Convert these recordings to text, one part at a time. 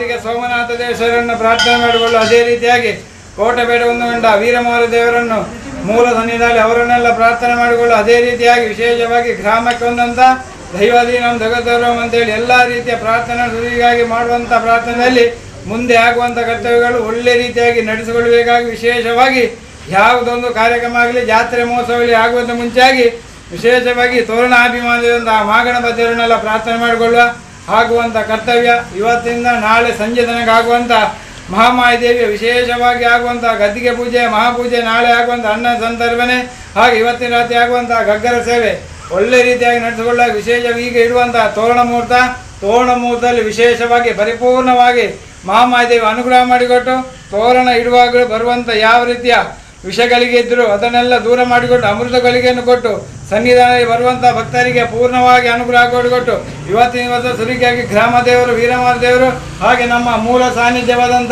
ಪುತ್ತಿಗೆ ಸೋಮನಾಥ ದೇವರನ್ನು ಪ್ರಾರ್ಥನೆ ಮಾಡಿಕೊಳ್ಳು ಅದೇ ರೀತಿಯಾಗಿ ಕೋಟಬೇಡ ಹೊಂದಗೊಂಡ ವೀರಮಾರು ದೇವರನ್ನು ಮೂಲ ಸನ್ನಿಧಾನದಲ್ಲಿ ಅವರನ್ನೆಲ್ಲ ಪ್ರಾರ್ಥನೆ ಮಾಡಿಕೊಳ್ಳು ಅದೇ ರೀತಿಯಾಗಿ ವಿಶೇಷವಾಗಿ ಗ್ರಾಮಕ್ಕೆ ಒಂದಂತ ದೈವಾಧೀನಂ ಜಗದ್ಧರ್ಮಂ ಅಂತೇಳಿ ಎಲ್ಲ ರೀತಿಯ ಪ್ರಾರ್ಥನೆ ಸುರಿಗಾಗಿ ಮಾಡುವಂಥ ಪ್ರಾರ್ಥನೆಯಲ್ಲಿ ಮುಂದೆ ಆಗುವಂಥ ಕರ್ತವ್ಯಗಳು ಒಳ್ಳೆ ರೀತಿಯಾಗಿ ನಡೆಸಿಕೊಳ್ಳಬೇಕಾಗಿ ವಿಶೇಷವಾಗಿ ಯಾವುದೊಂದು ಕಾರ್ಯಕ್ರಮ ಆಗಲಿ ಜಾತ್ರೆ ಮಹೋತ್ಸವದಲ್ಲಿ ಆಗುವಂಥ ಮುಂಚೆಯಾಗಿ ವಿಶೇಷವಾಗಿ ತೋರಣಾಭಿಮಾನದಿಂದ ಮಾಗಣಬದ್ಧರನ್ನೆಲ್ಲ ಪ್ರಾರ್ಥನೆ ಮಾಡಿಕೊಳ್ಳುವ ಆಗುವಂಥ ಕರ್ತವ್ಯ ಇವತ್ತಿಂದ ನಾಳೆ ಸಂಜೆ ತನಕ ಆಗುವಂಥ ಮಹಾಮಾಯಿ ದೇವಿಯ ವಿಶೇಷವಾಗಿ ಆಗುವಂಥ ಗದ್ದಿಗೆ ಪೂಜೆ ಮಹಾಪೂಜೆ ನಾಳೆ ಆಗುವಂಥ ಅನ್ನ ಸಂದರ್ಭನೆ ಹಾಗೆ ಇವತ್ತಿನ ರಾತ್ರಿ ಆಗುವಂಥ ಗಗ್ಗರ ಸೇವೆ ಒಳ್ಳೆ ರೀತಿಯಾಗಿ ನಡೆಸಿಕೊಳ್ಳಾಗ ವಿಶೇಷ ಈಗ ಇಡುವಂಥ ತೋರಣ ಮುಹೂರ್ತ ತೋರಣ ಮುಹೂರ್ತದಲ್ಲಿ ವಿಶೇಷವಾಗಿ ಪರಿಪೂರ್ಣವಾಗಿ ಮಹಾಮಾಯಿ ದೇವಿ ಅನುಗ್ರಹ ಮಾಡಿಕೊಟ್ಟು ತೋರಣ ಇಡುವಾಗಲೂ ಬರುವಂಥ ಯಾವ ರೀತಿಯ ವಿಷಗಳಿಗೆ ಇದ್ದರೂ ಅದನ್ನೆಲ್ಲ ದೂರ ಮಾಡಿಕೊಟ್ಟು ಅಮೃತ ಗಳಿಗೆಯನ್ನು ಕೊಟ್ಟು ಸನ್ನಿಧಾನದಲ್ಲಿ ಬರುವಂಥ ಭಕ್ತರಿಗೆ ಪೂರ್ಣವಾಗಿ ಅನುಗ್ರಹ ಕೊಟ್ಟು ಇವತ್ತಿನ ಇವತ್ತು ಸುರಿಗಾಗಿ ಗ್ರಾಮ ದೇವರು ವೀರಮಾರ ದೇವರು ಹಾಗೆ ನಮ್ಮ ಮೂಲ ಸಾನ್ನಿಧ್ಯವಾದಂಥ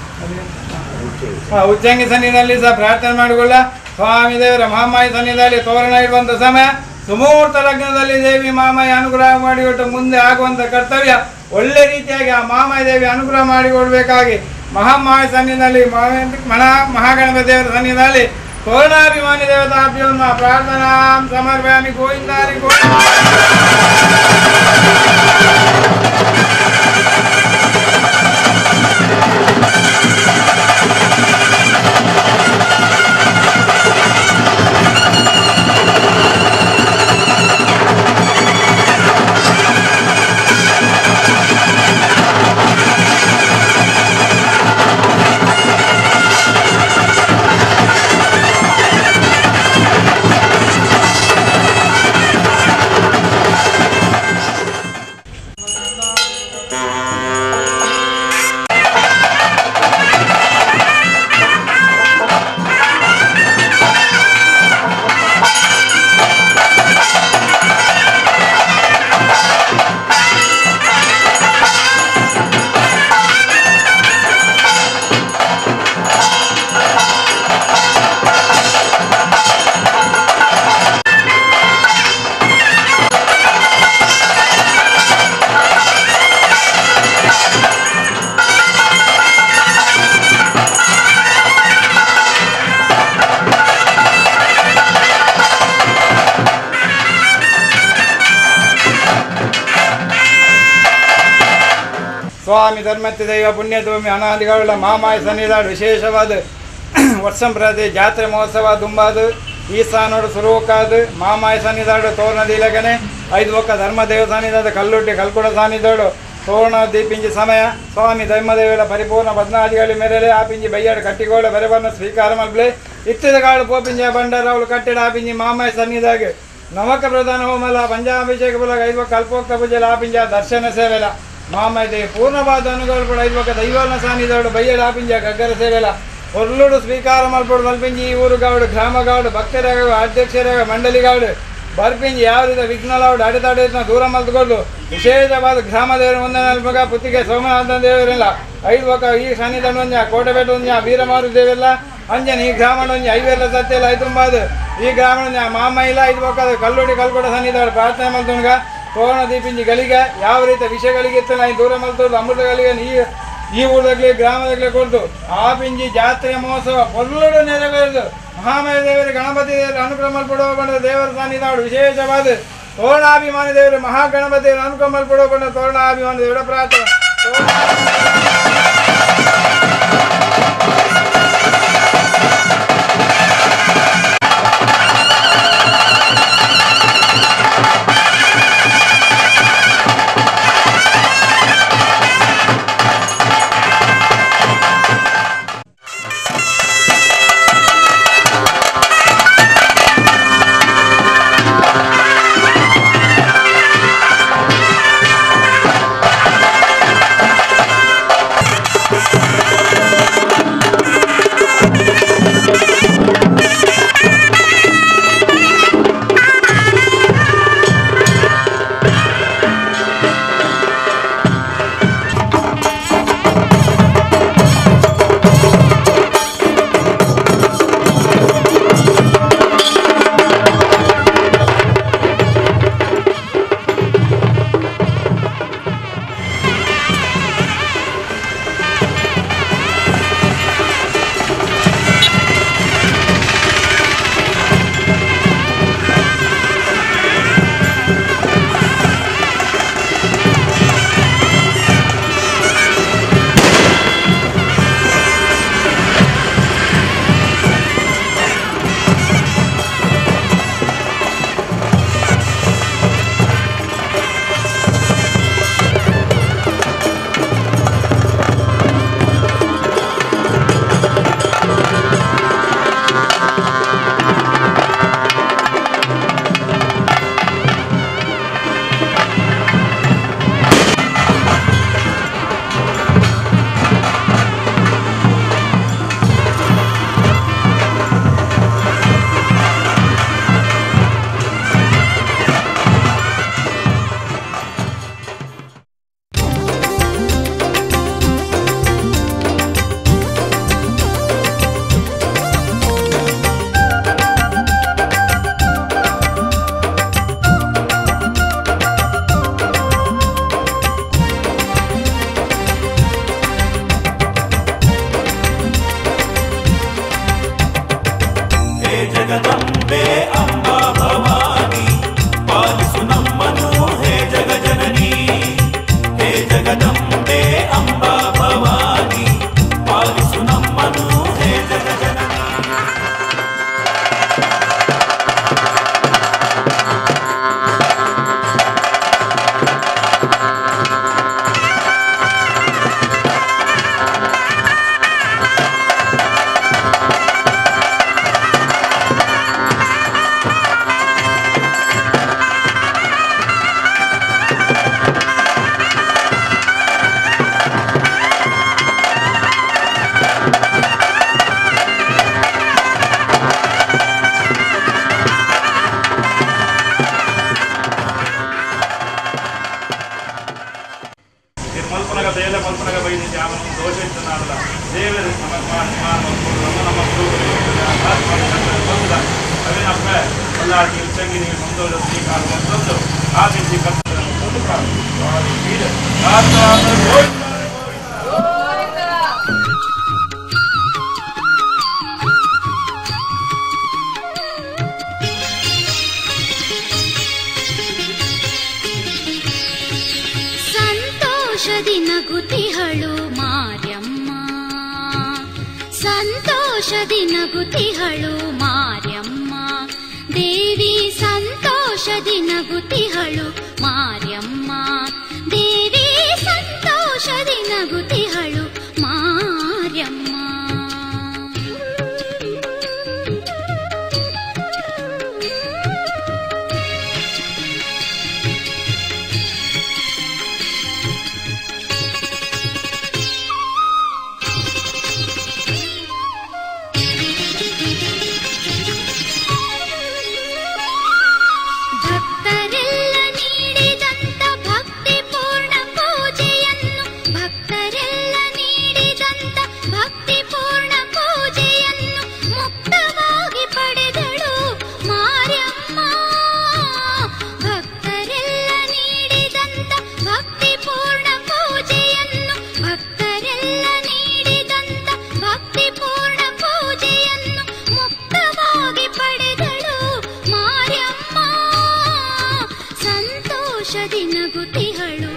ಆ, ಉಚ್ಚಂಗಿ ಸನ್ನಿಧಿಯಲ್ಲಿ ಸಹ ಪ್ರಾರ್ಥನೆ ಮಾಡಿಕೊಳ್ಳ ಸ್ವಾಮಿ ದೇವರ ಮಹಾಮಾಯಿ ಸನ್ನಿಧಿಯಲ್ಲಿ ತೋರಣ ಇಡುವಂಥ ಸಮಯ ಸುಮೂರ್ತ ಲಗ್ನದಲ್ಲಿ ದೇವಿ ಮಹಾಮಾಯಿ ಅನುಗ್ರಹ ಮಾಡಿಕೊಟ್ಟು ಮುಂದೆ ಆಗುವಂಥ ಕರ್ತವ್ಯ ಒಳ್ಳೆ ರೀತಿಯಾಗಿ ಆ ಮಹಾಮಾಯಿ ದೇವಿ ಅನುಗ್ರಹ ಮಾಡಿಕೊಡ್ಬೇಕಾಗಿ ಮಹಾಮಾಯಿ ಸನ್ನಿಧಿಯಲ್ಲಿ ಮಹಾ- ಮನ ಮಹಾಗಣಪತಿ ದೇವರ ಸನ್ನಿಧಿಯಲ್ಲಿ ತೋರಣಾಭಿಮಾನಿ ದೇವತಾಭ್ಯವನ್ನು ಪ್ರಾರ್ಥನಾ ಸಮರ್ಪಯಾಮಿ ಗೋವಿಂದಾರಿ ಗೋವಿಂದ ಸ್ವಾಮಿ ಧರ್ಮತ್ಯ ದೈವ ಪುಣ್ಯಭೂಮಿ ಅನಾದಿಗಳ ಮಾಮಾಯ ಸನ್ನಿಧಾನ ವಿಶೇಷವಾದ ವರ್ಷಂಪ್ರತಿ ಜಾತ್ರೆ ಮಹೋತ್ಸವ ದುಂಬಾದು ಈ ಸಾನೋಡು ಸುರುವಕ್ಕಾದು ಮಾಮಾಯ ಸನ್ನಿಧಾಡು ತೋರಣ ದೀಲಗನೆ ಐದು ಒಕ್ಕ ಧರ್ಮ ದೇವ ಸನ್ನಿಧಾನ ಕಲ್ಲುಟ್ಟಿ ಕಲ್ಕುಡ ಸಾನ್ನಿಧಾಡು ತೋರಣ ದೀಪಿಂಜಿ ಸಮಯ ಸ್ವಾಮಿ ಧರ್ಮದೇವರ ಪರಿಪೂರ್ಣ ಬದ್ನಾದಿಗಳ ಮೇರೆಲೆ ಆಪಿಂಜಿ ಬಯ್ಯಾಡು ಕಟ್ಟಿಗೋಳ ಬರೆಬನ್ನ ಸ್ವೀಕಾರ ಮಲ್ಬಲೆ ಇತ್ತಿದ ಕಾಳು ಪೋಪಿಂಜ ಬಂಡಾರ ಅವಳು ಕಟ್ಟಿಡ ಆಪಿಂಜಿ ಮಾಮಾಯ ಸನ್ನಿಧಾಗೆ ನವಕ ಪ್ರಧಾನ ಹೋಮಲ ಪಂಚಾಭಿಷೇಕ ಬಲ ಐದು ಕಲ್ಪೋಕ್ತ ಪೂಜೆಲ ಆಪಿಂಜ ದರ್ಶನ ಸೇವೆಲ ಮಾಮಾಯ ದೇವಿ ಪೂರ್ಣವಾದ ಅನುಗಳು ಕೂಡ ಐದು ಒಕ್ಕ ದೈವನ ಸಾನ್ನಿಧಾಡು ಬಯ್ಯಡ ಆಪಿಂಜ ಗಗ್ಗರ ಸೇವೆಲ ಒರ್ಲುಡು ಸ್ವೀಕಾರ ಮಲ್ಪಡು ಮಲ್ಪಿಂಜಿ ಈ ಊರು ಗಾವಡು ಗ್ರಾಮ ಗಾವಡು ಭಕ್ತರಾಗ ಅಧ್ಯಕ್ಷರಾಗ ಮಂಡಳಿ ಗಾವಡು ಬರ್ಪಿಂಜಿ ಯಾವ ರೀತಿ ವಿಘ್ನಲಾವಡು ಅಡೆತಡೆಯನ್ನ ದೂರ ಮಲ್ತ್ಕೊಂಡು ವಿಶೇಷವಾದ ಗ್ರಾಮ ದೇವರ ಮುಂದೆ ನಲ್ಪಗ ಪುತ್ತಿಗೆ ಸೋಮನಾಥ ದೇವರೆಲ್ಲ ಐದು ಒಕ್ಕ ಈ ಸನ್ನಿಧಾನ ಒಂಜ ಕೋಟೆಪೇಟೆ ಒಂಜ ವೀರಮಾರು ದೇವೆಲ್ಲ ಅಂಜನ್ ಈ ಗ್ರಾಮಣ ಒಂಜ ಐವೆಲ್ಲ ಸತ್ಯಲ್ಲ ಐತುಂಬಾದು ಈ ಗ್ರಾಮಣ ಒಂಜ ಮಾಮ ಇಲ್ಲ ಐದು ಒಕ್ಕ ಕಲ್ಲುಡಿ ಕಲ್ಕೊಡ ಸನ್ನಿಧಾನ ಪ್ರಾರ್ಥನೆ ಮಲ್ತುಂಗ ತೋರಣ ದೀಪಿಂಜಿ ಗಳಿಗೆ ಯಾವ ರೀತಿಯ ವಿಷಯಗಳಿಗೆ ಇತ್ತು ನಾ ಈ ದೂರ ಮಲ್ತೋದು ಅಮೃತಗಳಿಗೆ ಈ ಈ ಊರದಾಗಲಿ ಗ್ರಾಮದಾಗಲಿ ಕೊಡ್ತು ಆ ಪಿಂಜಿ ಜಾತ್ರೆ ಮಹೋತ್ಸವ ಒಳ್ಳೆಡು ನೆರವೇರಿದು ಮಹಾಮಯ ದೇವರ ಗಣಪತಿ ದೇವರ ಅನುಗ್ರಹ ಮಲ್ಪಡುವ ಬಂದ ದೇವರ ಸಾನ್ನಿಧಾನ ವಿಶೇಷವಾದ ತೋರಣಾಭಿಮಾನಿ ದೇವರು ಮಹಾಗಣಪತಿ ದೇವರ ಅನುಗ್ರಹ ಮಲ್ಪಡುವ ಬಂದ ತೋರಣಾಭಿಮಾನಿ ದೇವರ ಪ್ರಾರ್ಥನೆ ತೋರಣ ಿ ಜಗದಂಬೆ ಅಂಬಾ ಭವಾನಿ ಪಾಲಿಸು ನಮ್ಮನು ಹೇ ಜಗಜನನಿ ಹೇ ಜಗದಂಬೆ ಅಂಬಾ ಭವಾನಿ ಪಾಲಿಸು ನಮ್ಮನು ಹೇ ಜಗಜನನಿ ನಿರ್ಮಲ್ಪನಗ ದೇಲ ಮಲ್ಪನಗ ಬೈದಿ ಶ್ಯಾಮನ ದೋಷ ಇತ್ತು ನಾಡದ ದೇವರ ನಮ್ಮ ನಮ್ಮ ನಮ್ಮ ಗುರುಗಳು ಅವೇನಪ್ಪ ಎಲ್ಲಾಟಿ ಉಚ್ಚಂಗಿ ನೀವು ಸಂತೋಷ ಸ್ವೀಕಾರ ಬಂದದ್ದು ಆದಿತ್ಯ ಕರ್ತನ ಒಂದು ಕಾಲ ಸಂತೋಷದಿ ನಗುತಿಹಳು ಮಾರ್ಯಮ್ಮ ಸಂತೋಷದಿ ನಗುತಿಹಳು ಮಾರ್ಯಮ್ಮ ದೇವಿ ಸಂತೋಷದಿ ನಗುತಿಹಳು ಮಾರ್ಯಮ್ಮ ದೇವಿ ಸಂತೋಷದಿ ನಗುತಿಹಳು ಮಾರ್ಯಮ್ಮ ಭಕ್ತರೆಲ್ಲ ನೀಡಿದಂತ ಭಕ್ತಿ ಪೂರ್ಣ ಪೂಜೆಯನ್ನು ಭಕ್ತರೆಲ್ಲ ನೀಡಿದಂತ ಭಕ್ತಿ ಪೂರ್ಣ ಪೂಜೆಯನ್ನು ಮುಕ್ತವಾಗಿ ಪಡೆದಳು ಮಾರ್ಯಮ್ಮ ಭಕ್ತರೆಲ್ಲ ನೀಡಿದಂತ ಭಕ್ತಿ ಪೂರ್ಣ ಪೂಜೆಯನ್ನು ಭಕ್ತರೆಲ್ಲ ನೀಡಿದಂತ ಭಕ್ತಿ ಪೂರ್ಣ ಪೂಜೆಯನ್ನು ಮುಕ್ತವಾಗಿ ಪಡೆದಳು ಮಾರ್ಯಮ್ಮ ಸಂತೋಷದಿ ನಗುತಿಹಳು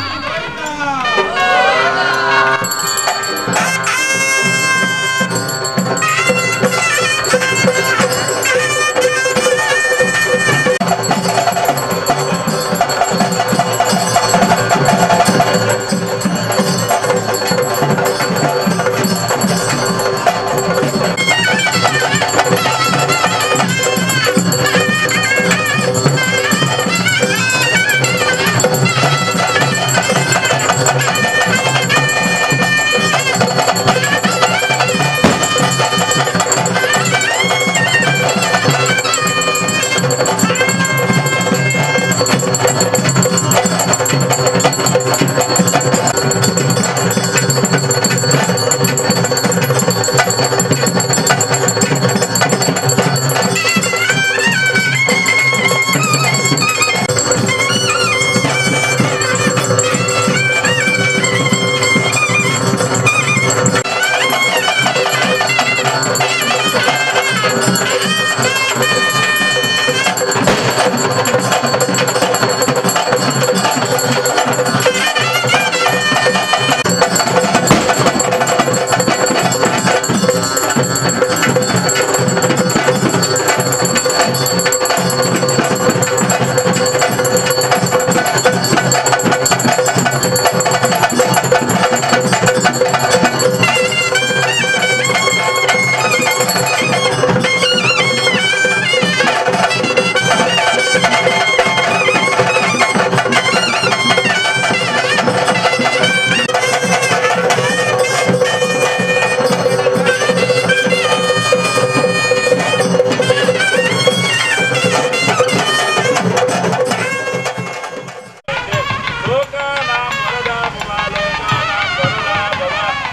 ಲೋಕಾನಾಂ ವರದಾ ಭವ, ಲೋಕಾನಾಂ ವರದಾ ಭವ,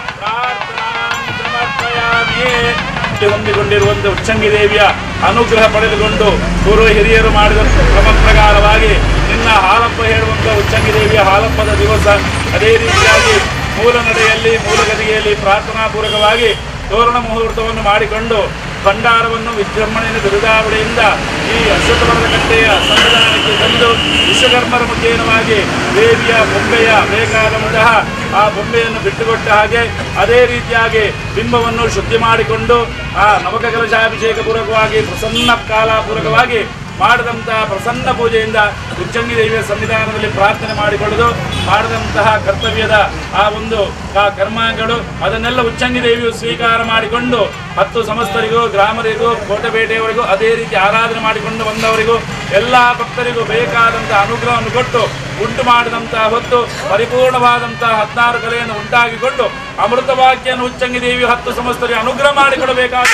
ಪ್ರಾರ್ಥನಾಂ ಸಮರ್ಪಯಾಮಿ. ಇಲ್ಲಿ ಹೊಂದಿಕೊಂಡಿರುವಂತೆ ಉಚ್ಚಂಗಿ ದೇವಿಯ ಅನುಗ್ರಹ ಪಡೆದುಕೊಂಡು ಗುರು ಹಿರಿಯರು ಮಾಡಿದ ಕ್ರಮ ಪ್ರಕಾರವಾಗಿ ನಿನ್ನ ಹಾಲಪ್ಪ ಹೇಳುವಂತ ಉಚ್ಚಂಗಿ ದೇವಿಯ ಹಾಲಪ್ಪದ ದಿವಸ ಅದೇ ರೀತಿಯಾಗಿ ಮೂಲ ನಡೆಯಲ್ಲಿ ಮೂಲಗದಿಗೆಯಲ್ಲಿ ಪ್ರಾರ್ಥನಾ ಪೂರ್ವಕವಾಗಿ ತೋರಣ ಮುಹೂರ್ತವನ್ನು ಮಾಡಿಕೊಂಡು ಭಂಡಾರವನ್ನು ವಿಜೃಂಭಣೆಯ ಬಿರುಗಾವಣೆಯಿಂದ ಈ ಅಶ್ವತ್ಥವರದ ಕಟ್ಟೆಯ ಸಂವಿಧಾನಕ್ಕೆ ತಂದು ವಿಶ್ವಕರ್ಮರ ಮುಖೇನವಾಗಿ ದೇವಿಯ ಬೊಂಬೆಯ ಬೇಕಾದಂತಹ ಆ ಬೊಂಬೆಯನ್ನು ಬಿಟ್ಟುಕೊಟ್ಟ ಹಾಗೆ ಅದೇ ರೀತಿಯಾಗಿ ಬಿಂಬವನ್ನು ಶುದ್ಧಿ ಮಾಡಿಕೊಂಡು ಆ ನವಕ ಕಲಶಾಭಿಷೇಕ ಪೂರ್ವಕವಾಗಿ ಪ್ರಸನ್ನ ಕಾಲಪೂರ್ವಕವಾಗಿ ಮಾಡಿದಂತಹ ಪ್ರಸನ್ನ ಪೂಜೆಯಿಂದ ಉಚ್ಚಂಗಿ ದೇವಿಯ ಸನ್ನಿಧಾನದಲ್ಲಿ ಪ್ರಾರ್ಥನೆ ಮಾಡಿಕೊಳ್ಳುವುದು ಮಾಡಿದಂತಹ ಕರ್ತವ್ಯದ ಆ ಒಂದು ಆ ಕರ್ಮಗಳು ಅದನ್ನೆಲ್ಲ ಉಚ್ಚಂಗಿ ದೇವಿಯು ಸ್ವೀಕಾರ ಮಾಡಿಕೊಂಡು ಹತ್ತು ಸಮಸ್ತರಿಗೂ ಗ್ರಾಮರಿಗೂ ಕೋಟೆಪೇಟೆಯವರಿಗೂ ಅದೇ ರೀತಿ ಆರಾಧನೆ ಮಾಡಿಕೊಂಡು ಬಂದವರಿಗೂ ಎಲ್ಲ ಭಕ್ತರಿಗೂ ಬೇಕಾದಂತಹ ಅನುಗ್ರಹವನ್ನು ಕೊಟ್ಟು ಉಂಟು ಮಾಡಿದಂತಹ ಹೊತ್ತು ಪರಿಪೂರ್ಣವಾದಂತಹ ಹದಿನಾರು ಕಲೆಯನ್ನು ಉಂಟಾಗಿಕೊಂಡು ಅಮೃತ ವಾಕ್ಯನ್ನು ಉಚ್ಚಂಗಿ ದೇವಿಯು ಹತ್ತು ಸಮಸ್ತರಿಗೆ ಅನುಗ್ರಹ ಮಾಡಿಕೊಡಬೇಕಾದ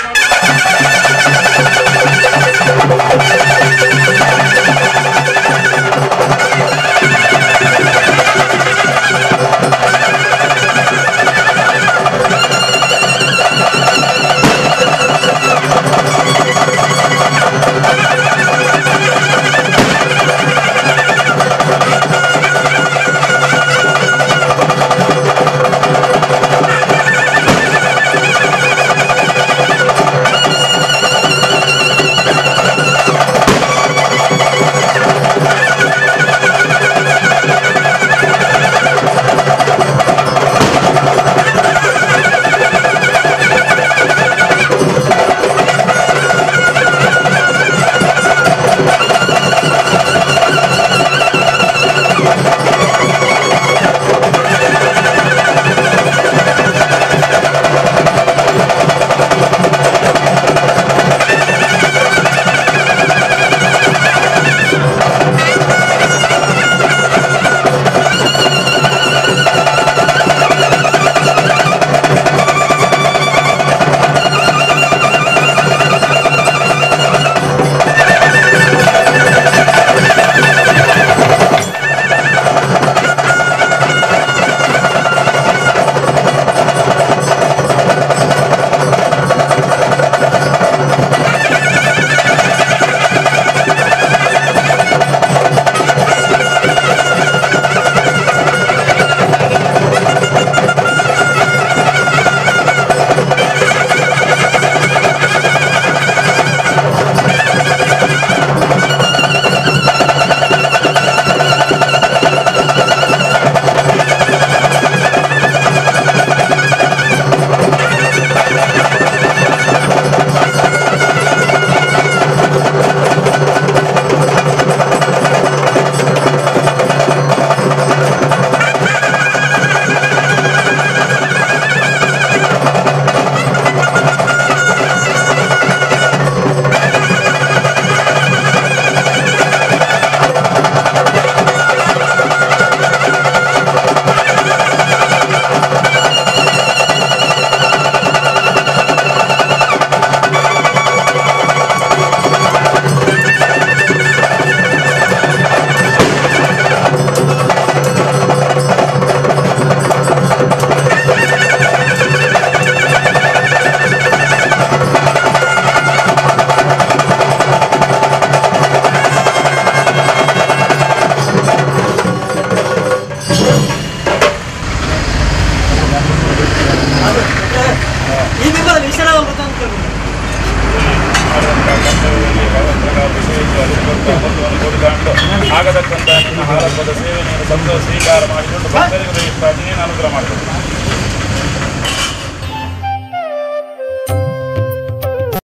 ಈ ಬಿಂಬದಲ್ಲಿ ವಿಶ್ರಾಮ ಗೊತ್ತಾ ಅಂತ ಕೇಳ್ಬೇಕು. ಆಗತಕ್ಕಂಥ ನಿನ್ನ ಹಾರಪ್ಪದ ಸೇವೆಯನ್ನು ಸಂತೋಷ ಸ್ವೀಕಾರ ಮಾಡಿಕೊಂಡು ಭಕ್ತರಿಗೂ ನೀನು ಅನುಗ್ರಹ ಮಾಡಿಕೊಂಡು